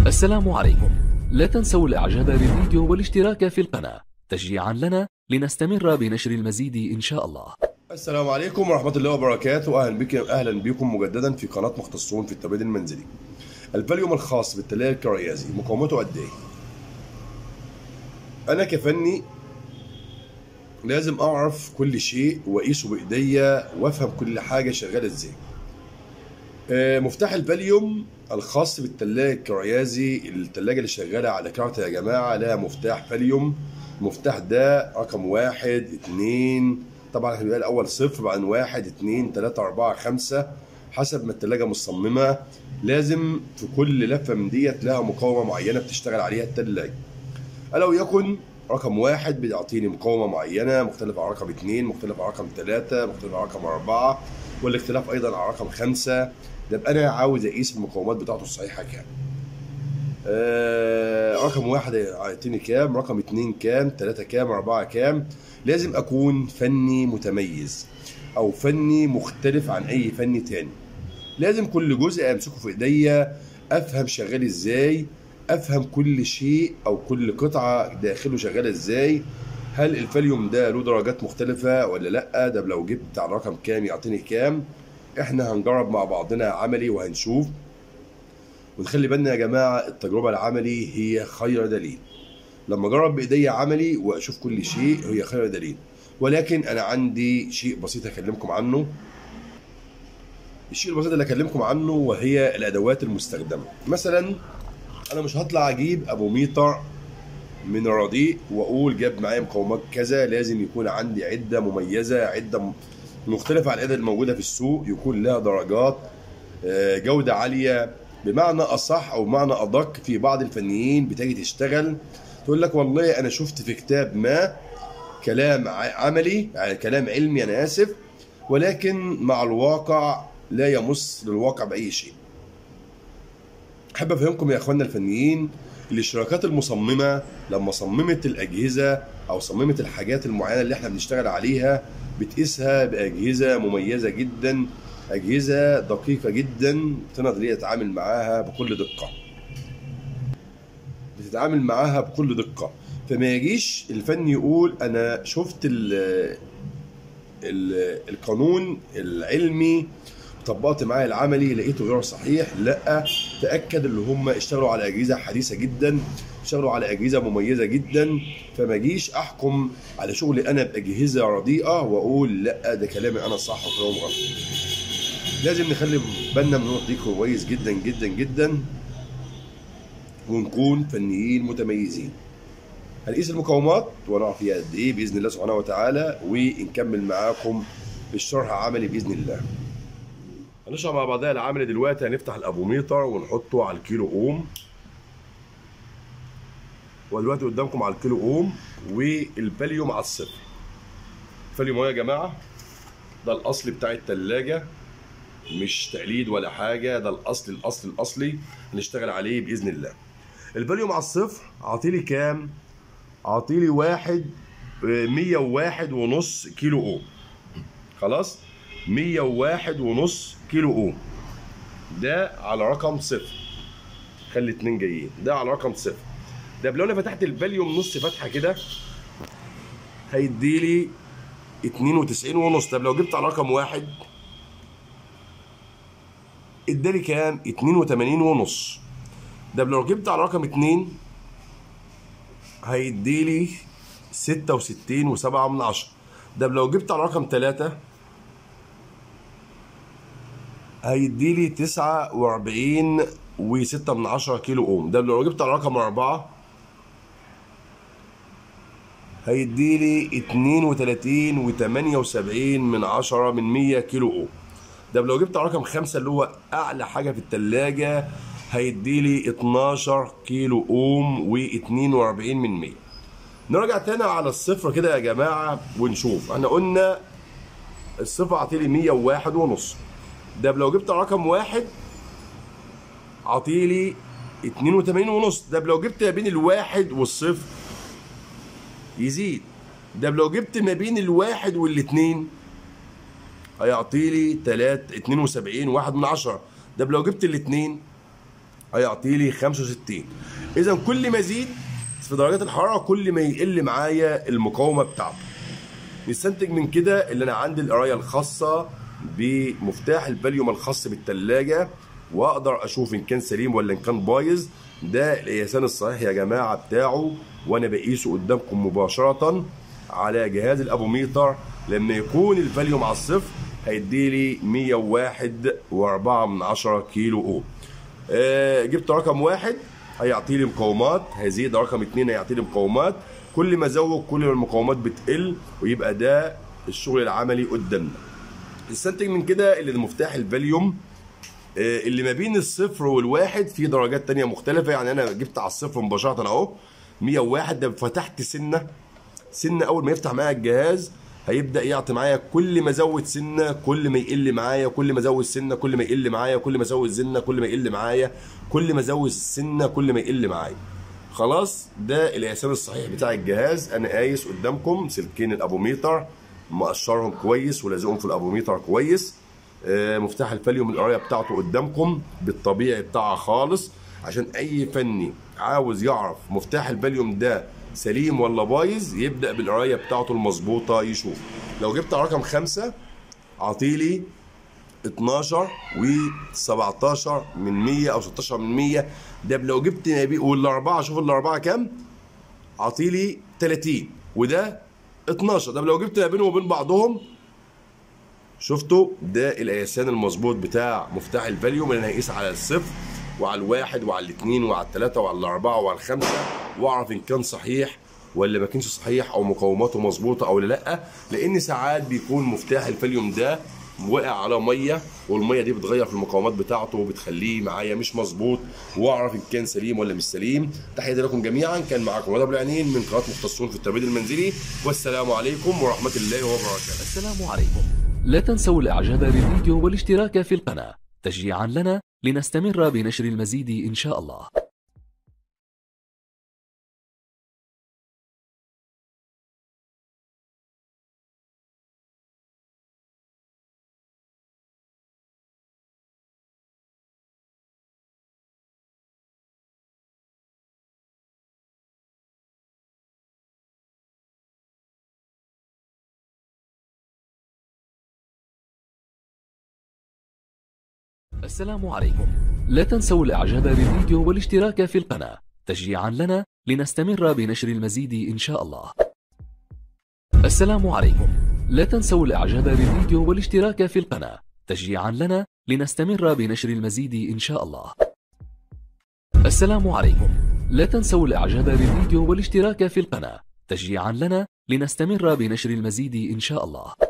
السلام عليكم لا تنسوا الاعجاب بالفيديو والاشتراك في القناة تشجيعا لنا لنستمر بنشر المزيد ان شاء الله السلام عليكم ورحمة الله وبركاته أهلا بكم أهلا بكم مجددا في قناة مختصون في التبريد المنزلي. الفاليوم الخاص بالتلاجة الكريازي مقاومته قد إيه؟ أنا كفني لازم أعرف كل شيء وأقيسه بإيديا وأفهم كل حاجة شغالة إزاي. آه، مفتاح الفاليوم الخاص بالتلاجة الكريازي التلاجة اللي شغالة على كارتة يا جماعة لها مفتاح فاليوم المفتاح ده رقم واحد اتنين طبعا هيبقى الاول صفر بعدين واحد اتنين تلاته اربعه خمسه حسب ما التلاجه مصممه لازم في كل لفه من ديت لها مقاومه معينه بتشتغل عليها التلاجه الا ويكن رقم واحد بيعطيني مقاومه معينه مختلفه عن رقم اثنين مختلفه عن رقم ثلاثه مختلفه عن رقم اربعه والاختلاف ايضا عن رقم خمسه ده يبقى انا عاوز اقيس المقاومات بتاعته الصحيحه كام آه رقم واحد هيعطيني كام رقم اتنين كام تلاتة كام أربعة كام لازم أكون فني متميز أو فني مختلف عن أي فني تاني لازم كل جزء أمسكه في إيديا أفهم شغال إزاي أفهم كل شيء أو كل قطعة داخله شغالة إزاي هل الفاليوم ده له درجات مختلفة ولا لأ ده لو جبت على رقم كام يعطيني كام احنا هنجرب مع بعضنا عملي وهنشوف ونخلي بالنا يا جماعه التجربه العملي هي خير دليل لما اجرب بايدي عملي واشوف كل شيء هي خير دليل ولكن انا عندي شيء بسيط اكلمكم عنه الشيء البسيط اللي اكلمكم عنه وهي الادوات المستخدمه مثلا انا مش هطلع اجيب ابو ميتر من الرديء واقول جاب معايا مقاومات كذا لازم يكون عندي عده مميزه عده مختلفه عن العده الموجوده في السوق يكون لها درجات آه، جوده عاليه بمعنى اصح او بمعنى ادق في بعض الفنيين بتيجي تشتغل تقول لك والله انا شفت في كتاب ما كلام ع- عملي يعني كلام علمي انا اسف ولكن مع الواقع لا يمس للواقع باي شيء احب افهمكم يا اخواننا الفنيين الاشتراكات المصممه لما صممت الاجهزه او صممت الحاجات المعينه اللي احنا بنشتغل عليها بتقيسها باجهزه مميزه جدا اجهزه دقيقه جدا تقدر هي تتعامل معاها بكل دقه بتتعامل معاها بكل دقه فما يجيش الفن يقول انا شفت ال ال القانون العلمي طبقت معاه العملي لقيته غير صحيح لا تاكد ان هم اشتغلوا على اجهزه حديثه جدا اشتغلوا على اجهزه مميزه جدا فما اجيش احكم على شغلي انا باجهزه رديئه واقول لا ده كلامي انا صح وكلامهم غلط لازم نخلي بالنا من النقط دي كويس جدا جدا جدا ونكون فنيين متميزين هنقيس المقاومات ونعرف فيها قد ايه باذن الله سبحانه وتعالى ونكمل معاكم الشرح عملي باذن الله هنشرح مع بعضنا العملي دلوقتي هنفتح الابوميتر ونحطه على الكيلو اوم ودلوقتي قدامكم على الكيلو اوم والفاليوم على الصفر الفاليوم اهو يا جماعه ده الاصل بتاع التلاجة مش تقليد ولا حاجه ده الاصل الاصل الاصلي هنشتغل عليه باذن الله الفاليوم على الصفر عاطيلي كام عاطيلي واحد آه، 101 ونص كيلو اوم خلاص 101 ونص كيلو اوم ده على رقم صفر خلي اتنين جايين ده على رقم صفر ده لو انا فتحت الفاليوم نص فتحه كده هيديلي 92 ونص طب لو جبت على رقم واحد ادالي كام 82 ونص ده لو جبت على رقم اتنين هيديلي 66 وسبعة من عشرة ده لو جبت على رقم تلاتة هيديلي 49 وستة من عشرة كيلو اوم ده لو جبت على رقم أربعة هيديلي 32 و78 من عشرة من 100 كيلو اوم ده لو جبت على رقم خمسة اللي هو أعلى حاجة في التلاجة هيديلي 12 كيلو اوم و42 من 100 نرجع تاني على الصفر كده يا جماعة ونشوف احنا قلنا الصفر عطيلي 101 ونص ده لو جبت رقم واحد عطيلي 82 ونص ده لو جبت ما بين الواحد والصفر يزيد ده لو جبت ما بين الواحد والاتنين هيعطيلي 3 72 واحد من عشرة ده لو جبت الاتنين هيعطي لي 65 اذا كل ما ازيد في درجات الحراره كل ما يقل معايا المقاومه بتاعته نستنتج من كده اللي انا عندي القرايه الخاصه بمفتاح الفاليوم الخاص بالثلاجه واقدر اشوف ان كان سليم ولا ان كان بايظ ده القياسان الصحيح يا جماعه بتاعه وانا بقيسه قدامكم مباشره على جهاز الابوميتر لما يكون الفاليوم على الصفر هيديلي 101 و4 من 10 كيلو اوم آه جبت رقم واحد هيعطي لي مقاومات هيزيد رقم اتنين هيعطي لي مقاومات كل ما ازود كل ما المقاومات بتقل ويبقى ده الشغل العملي قدامنا نستنتج من كده اللي مفتاح الفاليوم آه، اللي ما بين الصفر والواحد في درجات تانية مختلفة يعني أنا جبت على الصفر مباشرة أهو 101 ده فتحت سنة سنة أول ما يفتح معايا الجهاز هيبدأ يعطي معايا كل ما أزود سنة كل ما يقل معايا كل ما أزود سنة كل ما يقل معايا كل ما أزود سنة كل ما يقل معايا كل ما أزود سنة كل ما يقل معايا خلاص ده القياسان الصحيح بتاع الجهاز أنا قايس قدامكم سلكين الأبوميتر مقشرهم كويس ولازقهم في الأبوميتر كويس آه، مفتاح الفاليوم القرايه بتاعته قدامكم بالطبيعي بتاعها خالص عشان اي فني عاوز يعرف مفتاح الفاليوم ده سليم ولا بايظ يبدا بالقرايه بتاعته المظبوطه يشوف لو جبت رقم خمسة اعطيلي 12 و17 من 100 او 16 من 100 ده لو جبت نبي والاربعه شوف الاربعه كام اعطيلي 30 وده 12 ده لو جبت ما بينهم وبين بعضهم شفتوا ده القياسان المظبوط بتاع مفتاح الفاليوم اللي انا هقيس على الصفر وعلى الواحد وعلى الاثنين وعلى الثلاثه وعلى الاربعه وعلى الخمسه واعرف ان كان صحيح ولا ما كانش صحيح او مقاوماته مظبوطه او لا لان ساعات بيكون مفتاح الفاليوم ده وقع على ميه والميه دي بتغير في المقاومات بتاعته وبتخليه معايا مش مظبوط واعرف ان كان سليم ولا مش سليم تحياتي لكم جميعا كان معاكم رضا بالعنين من قناه مختصون في التبريد المنزلي والسلام عليكم ورحمه الله وبركاته السلام عليكم لا تنسوا الاعجاب بالفيديو والاشتراك في القناة تشجيعا لنا لنستمر بنشر المزيد ان شاء الله السلام عليكم لا تنسوا الاعجاب بالفيديو والاشتراك في القناة تشجيعا لنا لنستمر بنشر المزيد ان شاء الله السلام عليكم لا تنسوا الاعجاب بالفيديو والاشتراك في القناة تشجيعا لنا لنستمر بنشر المزيد ان شاء الله السلام عليكم لا تنسوا الاعجاب بالفيديو والاشتراك في القناة تشجيعا لنا لنستمر بنشر المزيد ان شاء الله